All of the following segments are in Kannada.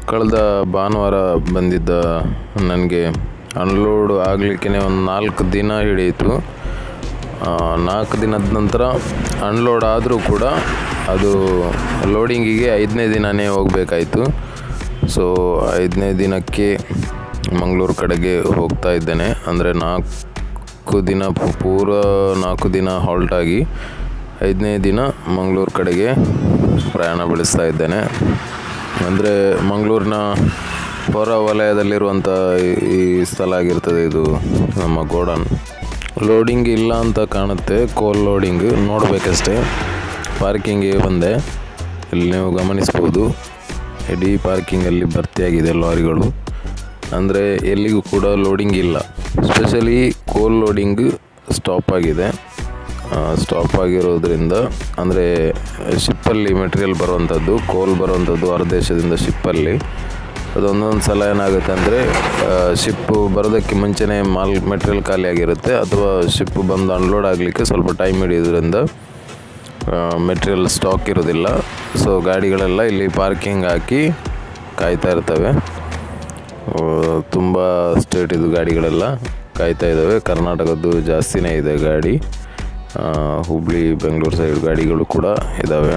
ಕಳೆದ ಭಾನುವಾರ ಬಂದಿದ್ದ ನನಗೆ ಅನ್ಲೋಡ್ ಆಗಲಿಕ್ಕೆ ಒಂದು ನಾಲ್ಕು ದಿನ ಹಿಡಿಯಿತು ಆ, ನಾಲ್ಕು ದಿನದ ನಂತರ ಅನ್ಲೋಡ್ ಆದರೂ ಕೂಡ ಅದು ಲೋಡಿಂಗಿಗೆ ಐದನೇ ದಿನವೇ ಹೋಗಬೇಕಾಯಿತು ಸೊ ಐದನೇ ದಿನಕ್ಕೆ ಮಂಗಳೂರು ಕಡೆಗೆ ಹೋಗ್ತಾ ಇದ್ದೇನೆ ಅಂದರೆ ನಾಲ್ಕು ದಿನ ಪು- ಪೂರ ನಾಲ್ಕು ದಿನ ಹಾಲ್ಟ್ ಆಗಿ ಐದನೇ ದಿನ ಮಂಗಳೂರು ಕಡೆಗೆ ಪ್ರಯಾಣ ಬೆಳೆಸ್ತಾ ಇದ್ದೇನೆ ಅಂದರೆ ಮಂಗಳೂರಿನ ಹೊರ ವಲಯದಲ್ಲಿರುವಂಥ ಈ- ಈ ಸ್ಥಳ ಆಗಿರ್ತದೆ ಇದು ನಮ್ಮ ಗೋಡನ್ ಲೋಡಿಂಗ್ ಇಲ್ಲ ಅಂತ ಕಾಣುತ್ತೆ ಕೋಲ್ ಲೋಡಿಂಗ್ ನೋಡಬೇಕಷ್ಟೇ ಪಾರ್ಕಿಂಗಿಗೆ ಬಂದೆ ಇಲ್ಲಿ ನೀವು ಗಮನಿಸ್ಬೋದು ಇಡೀ ಪಾರ್ಕಿಂಗಲ್ಲಿ ಭರ್ತಿಯಾಗಿದೆ ಲಾರಿಗಳು ಅಂದರೆ ಎಲ್ಲಿಗೂ ಕೂಡ ಲೋಡಿಂಗ್ ಇಲ್ಲ ಸ್ಪೆಷಲಿ ಕೋಲ್ ಲೋಡಿಂಗ್ ಸ್ಟಾಪ್ ಆಗಿದೆ ಸ್ಟಾಪ್ ಆಗಿರೋದ್ರಿಂದ ಅಂದರೆ ಶಿಪ್ಪಲ್ಲಿ ಮೆಟೀರಿಯಲ್ ಬರುವಂಥದ್ದು ಕೋಲ್ ಬರುವಂಥದ್ದು ಹೊರ ದೇಶದಿಂದ ಶಿಪ್ಪಲ್ಲಿ ಅದೊಂದೊಂದು ಸಲ ಏನಾಗುತ್ತೆ ಅಂದರೆ ಶಿಪ್ಪು ಬರೋದಕ್ಕೆ ಮುಂಚೆನೇ ಮಾಲ್ ಮೆಟೀರಿಯಲ್ ಖಾಲಿ ಆಗಿರುತ್ತೆ ಅಥವಾ ಶಿಪ್ಪು ಬಂದು ಅನ್ಲೋಡ್ ಆಗಲಿಕ್ಕೆ ಸ್ವಲ್ಪ ಟೈಮ್ ಹಿಡಿಯೋದ್ರಿಂದ ಮೆಟೀರಿಯಲ್ ಸ್ಟಾಕ್ ಇರೋದಿಲ್ಲ ಸೊ ಗಾಡಿಗಳೆಲ್ಲ ಇಲ್ಲಿ ಪಾರ್ಕಿಂಗ್ ಹಾಕಿ ಕಾಯ್ತಾ ಇರ್ತವೆ ತುಂಬ ಸ್ಟೇಟ್ ಇದು ಗಾಡಿಗಳೆಲ್ಲ ಕಾಯ್ತಾ ಇದ್ದಾವೆ ಕರ್ನಾಟಕದ್ದು ಜಾಸ್ತಿನೇ ಇದೆ ಗಾಡಿ ಆ, ಹುಬ್ಳಿ ಬೆಂಗಳೂರು ಸೈಡ್ ಗಾಡಿಗಳು ಕೂಡ ಇದ್ದಾವೆ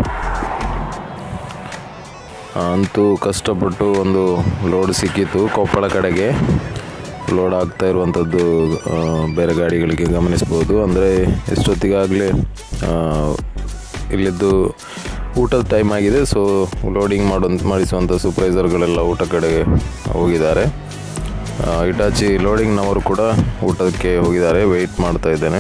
ಅಂತೂ ಕಷ್ಟಪಟ್ಟು ಒಂದು ಲೋಡ್ ಸಿಕ್ಕಿತು ಕೊಪ್ಪಳ ಕಡೆಗೆ ಲೋಡ್ ಆಗ್ತಾ ಇರುವಂಥದ್ದು ಆ, ಬೇರೆ ಗಾಡಿಗಳಿಗೆ ಗಮನಿಸ್ಬೋದು ಅಂದರೆ ಎಷ್ಟೊತ್ತಿಗಾಗಲೇ ಇಲ್ಲಿದ್ದು ಊಟದ ಟೈಮ್ ಆಗಿದೆ ಸೊ ಲೋಡಿಂಗ್ ಮಾಡೋ ಮಾಡಿಸುವಂಥ ಸೂಪರ್ವೈಸರ್ಗಳೆಲ್ಲ ಊಟ ಕಡೆಗೆ ಹೋಗಿದ್ದಾರೆ ಆ, ಇಟಾಚಿ ಲೋಡಿಂಗ್ನವರು ಕೂಡ ಊಟಕ್ಕೆ ಹೋಗಿದ್ದಾರೆ ವೆಯ್ಟ್ ಮಾಡ್ತಾ ಇದ್ದೇನೆ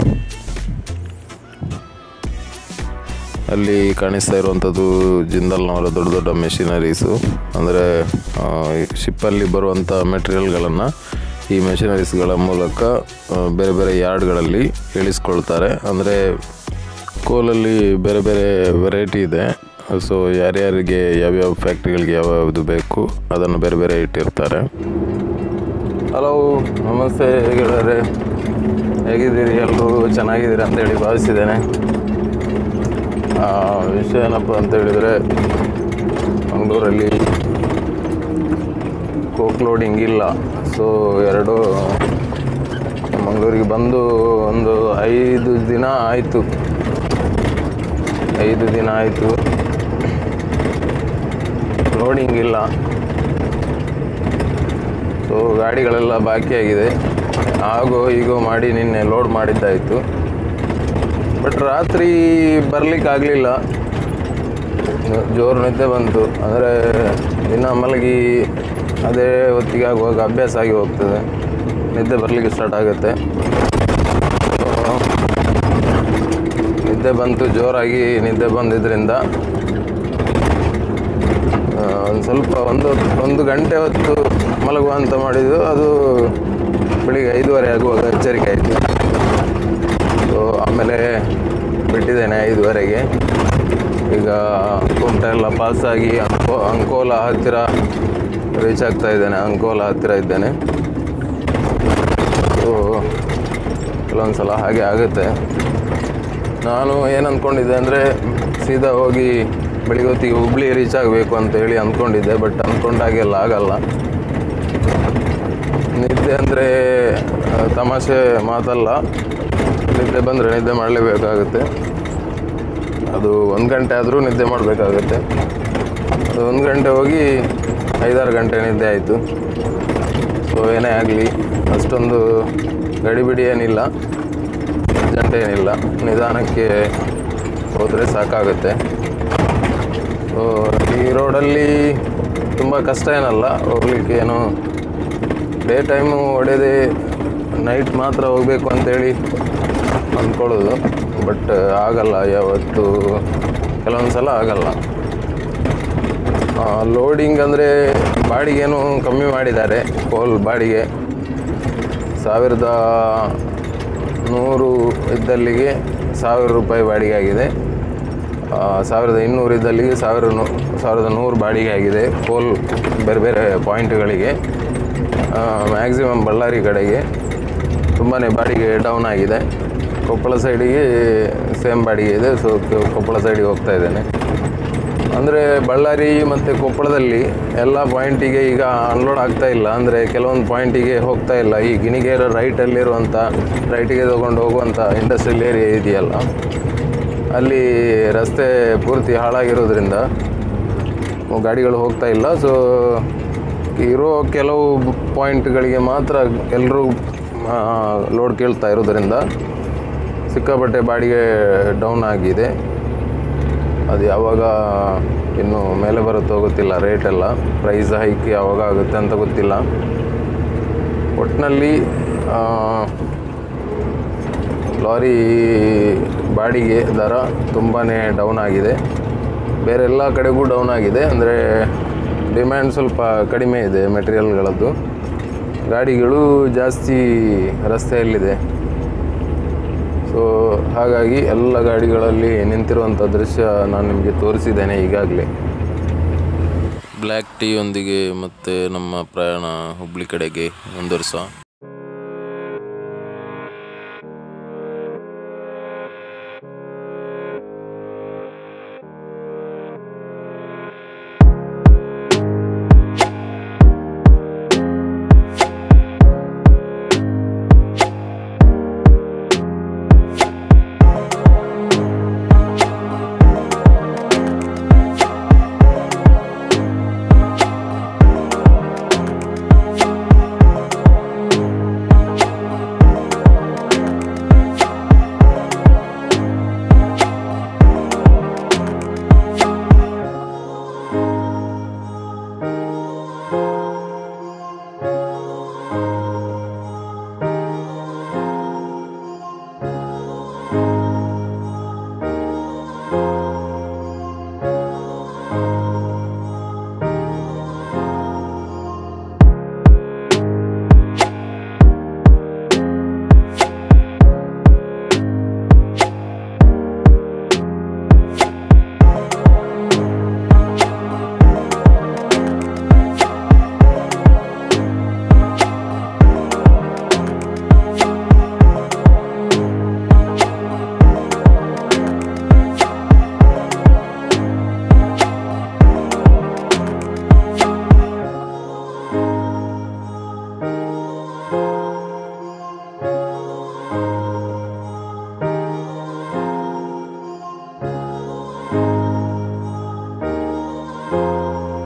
ಅಲ್ಲಿ ಕಾಣಿಸ್ತಾ ಇರುವಂಥದ್ದು ಜಿಂದಲ್ನವರ ದೊಡ್ಡ ದೊಡ್ಡ ಮೆಷಿನರೀಸು ಅಂದರೆ ಶಿಪ್ಪಲ್ಲಿ ಬರುವಂಥ ಮೆಟೀರಿಯಲ್ಗಳನ್ನು ಈ ಮೆಷಿನರೀಸ್ಗಳ ಮೂಲಕ ಆ, ಬೇರೆ ಬೇರೆ ಯಾರ್ಡ್ಗಳಲ್ಲಿ ಇಳಿಸ್ಕೊಳ್ತಾರೆ ಅಂದರೆ ಕೋಲಲ್ಲಿ ಬೇರೆ ಬೇರೆ ವೆರೈಟಿ ಇದೆ ಸೊ ಯಾರ್ಯಾರಿಗೆ ಯಾವ್ಯಾವ ಫ್ಯಾಕ್ಟ್ರಿಗಳಿಗೆ ಯಾವ್ಯಾವುದು ಬೇಕು ಅದನ್ನು ಬೇರೆ ಬೇರೆ ಇಟ್ಟಿರ್ತಾರೆ ಹಲೋ ನಮಸ್ತೆ ಗೆಳೆಯರೆ ಹೇಗಿದ್ದೀರಿ ಎಲ್ಲರೂ ಚೆನ್ನಾಗಿದ್ದೀರಿ ಅಂತೇಳಿ ಭಾವಿಸಿದ್ದೇನೆ ಆ, ವಿಷಯ ಏನಪ್ಪ ಅಂತ ಹೇಳಿದರೆ ಮಂಗಳೂರಲ್ಲಿ ಕೋಕ್ ಲೋಡಿಂಗ್ ಇಲ್ಲ ಸೊ ಎರಡು ಮಂಗಳೂರಿಗೆ ಬಂದು ಒಂದು ಐದು ದಿನ ಆಯಿತು ಐದು ದಿನ ಆಯಿತು ಲೋಡಿಂಗ್ ಇಲ್ಲ ಸೊ ಗಾಡಿಗಳೆಲ್ಲ ಬಾಕಿಯಾಗಿದೆ ಆಗೋ ಈಗೋ ಮಾಡಿ ನಿನ್ನೆ ಲೋಡ್ ಮಾಡಿದ್ದಾಯಿತು ಬಟ್ ರಾತ್ರಿ ಬರ್ಲಿಕ್ಕೆ ಆಗಲಿಲ್ಲ ಜೋರು ನಿದ್ದೆ ಬಂತು ಅಂದರೆ ದಿನ ಮಲಗಿ ಅದೇ ಹೊತ್ತಿಗೆ ಆಗುವಾಗ ಅಭ್ಯಾಸ ಆಗಿ ಹೋಗ್ತದೆ ನಿದ್ದೆ ಬರಲಿಕ್ಕೆ ಸ್ಟಾರ್ಟ್ ಆಗುತ್ತೆ So, ನಿದ್ದೆ ಬಂತು ಜೋರಾಗಿ ನಿದ್ದೆ ಬಂದಿದ್ದರಿಂದ ಒಂದು ಸ್ವಲ್ಪ ಒಂದು ಒಂದು ಗಂಟೆ ಹೊತ್ತು ಮಲಗುವ ಅಂತ ಮಾಡಿದ್ದು ಅದು ಬೆಳಿಗ್ಗೆ ಐದೂವರೆ ಆಗುವಾಗ ಎಚ್ಚರಿಕೆ ಆಯಿತು ಸೊ ಆಮೇಲೆ ಬಿಟ್ಟಿದ್ದೇನೆ ಐದುವರೆಗೆ ಈಗ ಕುಮಟ ಎಲ್ಲ ಪಾಸಾಗಿ ಅಂಕೋ ಅಂಕೋಲ ಹತ್ತಿರ ರೀಚ್ ಆಗ್ತಾ ಇದ್ದೇನೆ ಅಂಕೋಲ ಹತ್ತಿರ ಇದ್ದೇನೆ ಸೊ ಕೆಲವೊಂದು ಸಲ ಹಾಗೆ ಆಗುತ್ತೆ ನಾನು ಏನು ಅಂದ್ಕೊಂಡಿದ್ದೆ ಅಂದರೆ ಸೀದಾ ಹೋಗಿ ಬೆಳಿಗ್ಗೆ ಹೊತ್ತಿಗೆ ಹುಬ್ಳಿ ರೀಚ್ ಆಗಬೇಕು ಅಂತ ಹೇಳಿ ಅಂದ್ಕೊಂಡಿದ್ದೆ ಬಟ್ ಅಂದ್ಕೊಂಡಾಗೆಲ್ಲ ಆಗಲ್ಲ ನಿದ್ದೆ ಅಂದರೆ ತಮಾಷೆ ಮಾತಲ್ಲ ನಿದ್ದೆ ಬಂದರೆ ನಿದ್ದೆ ಮಾಡಲೇಬೇಕಾಗುತ್ತೆ ಅದು ಒಂದು ಗಂಟೆ ಆದರೂ ನಿದ್ದೆ ಮಾಡಬೇಕಾಗುತ್ತೆ ಅದು ಒಂದು ಗಂಟೆ ಹೋಗಿ ಐದಾರು ಗಂಟೆ ನಿದ್ದೆ ಆಯಿತು ಸೊ ಏನೇ ಆಗಲಿ ಅಷ್ಟೊಂದು ಗಡಿಬಿಡಿ ಏನಿಲ್ಲ ಅರ್ಜೆಂಟ್ ಏನಿಲ್ಲ ನಿಧಾನಕ್ಕೆ ಹೋದರೆ ಸಾಕಾಗುತ್ತೆ ಸೊ ಈ ರೋಡಲ್ಲಿ ತುಂಬ ಕಷ್ಟ ಏನಲ್ಲ ಹೋಗ್ಲಿಕ್ಕೆ ಏನು ಡೇ ಟೈಮು ಹೊಡೆದೇ ನೈಟ್ ಮಾತ್ರ ಹೋಗಬೇಕು ಅಂತೇಳಿ ಅಂದ್ಕೊಳ್ಳೋದು ಬಟ್ ಆಗಲ್ಲ ಯಾವತ್ತು ಕೆಲವೊಂದು ಸಲ ಆಗಲ್ಲ ಲೋಡಿಂಗ್ ಅಂದರೆ ಬಾಡಿಗೆನೂ ಕಮ್ಮಿ ಮಾಡಿದ್ದಾರೆ ಕೋಲ್ ಬಾಡಿಗೆ ಸಾವಿರದ ನೂರು ಇದ್ದಲ್ಲಿಗೆ ಸಾವಿರ ರೂಪಾಯಿ ಬಾಡಿಗೆ ಆಗಿದೆ ಆ, ಸಾವಿರದ ಇನ್ನೂರು ಇದ್ದಲ್ಲಿಗೆ ಸಾವಿರ ನೂ ಸಾವಿರದ ನೂರು ಬಾಡಿಗೆ ಆಗಿದೆ ಕೋಲ್ ಬೇರೆ ಬೇರೆ ಪಾಯಿಂಟ್ಗಳಿಗೆ ಮ್ಯಾಕ್ಸಿಮಮ್ ಬಳ್ಳಾರಿ ಕಡೆಗೆ ತುಂಬಾ ಬಾಡಿಗೆ ಡೌನ್ ಆಗಿದೆ ಕೊಪ್ಪಳ ಸೈಡಿಗೆ ಸೇಮ್ ಬಾಡಿಗೆ ಇದೆ ಸೊ ಕೊಪ್ಪಳ ಸೈಡಿಗೆ ಹೋಗ್ತಾ ಇದ್ದೇನೆ ಅಂದರೆ ಬಳ್ಳಾರಿ ಮತ್ತು ಕೊಪ್ಪಳದಲ್ಲಿ ಎಲ್ಲ ಪಾಯಿಂಟಿಗೆ ಈಗ ಅನ್ಲೋಡ್ ಆಗ್ತಾ ಇಲ್ಲ ಅಂದರೆ ಕೆಲವೊಂದು ಪಾಯಿಂಟಿಗೆ ಹೋಗ್ತಾ ಇಲ್ಲ ಈ ಗಿಣಿಗೇರ ರೈಟಲ್ಲಿರುವಂಥ ರೈಟಿಗೆ ತೊಗೊಂಡು ಹೋಗುವಂಥ ಇಂಡಸ್ಟ್ರಿಯಲ್ ಏರಿಯಾ ಇದೆಯಲ್ಲ ಅಲ್ಲಿ ರಸ್ತೆ ಪೂರ್ತಿ ಹಾಳಾಗಿರೋದ್ರಿಂದ ಗಾಡಿಗಳು ಹೋಗ್ತಾ ಇಲ್ಲ ಸೊ ಇರೋ ಕೆಲವು ಪಾಯಿಂಟ್ಗಳಿಗೆ ಮಾತ್ರ ಎಲ್ಲರೂ ಲೋಡ್ ಕೇಳ್ತಾ ಇರೋದ್ರಿಂದ ಸಿಕ್ಕಾಪಟ್ಟೆ ಬಾಡಿಗೆ ಡೌನ್ ಆಗಿದೆ ಅದು ಯಾವಾಗ ಇನ್ನು ಮೇಲೆ ಬರುತ್ತೋ ಗೊತ್ತಿಲ್ಲ ರೇಟ್ ಎಲ್ಲ ಪ್ರೈಸ್ ಹೈಕ್ ಯಾವಾಗ ಆಗುತ್ತೆ ಅಂತ ಗೊತ್ತಿಲ್ಲ ಒಟ್ಟಿನಲ್ಲಿ ಲಾರಿ ಬಾಡಿಗೆ ದರ ತುಂಬಾ ಡೌನ್ ಆಗಿದೆ ಬೇರೆ ಎಲ್ಲ ಕಡೆಗೂ ಡೌನ್ ಆಗಿದೆ ಅಂದರೆ ಡಿಮ್ಯಾಂಡ್ ಸ್ವಲ್ಪ ಕಡಿಮೆ ಇದೆ ಮೆಟೀರಿಯಲ್ಗಳದ್ದು ಗಾಡಿಗಳು ಜಾಸ್ತಿ ರಸ್ತೆಯಲ್ಲಿದೆ ಸೊ ಹಾಗಾಗಿ ಎಲ್ಲ ಗಾಡಿಗಳಲ್ಲಿ ನಿಂತಿರುವಂಥ ದೃಶ್ಯ ನಾನು ನಿಮಗೆ ತೋರಿಸಿದ್ದೇನೆ ಈಗಾಗಲೇ ಬ್ಲ್ಯಾಕ್ ಟೀಯೊಂದಿಗೆ ಮತ್ತು ನಮ್ಮ ಪ್ರಯಾಣ ಹುಬ್ಳಿ ಕಡೆಗೆ ಮುಂದುವರಿಸುವ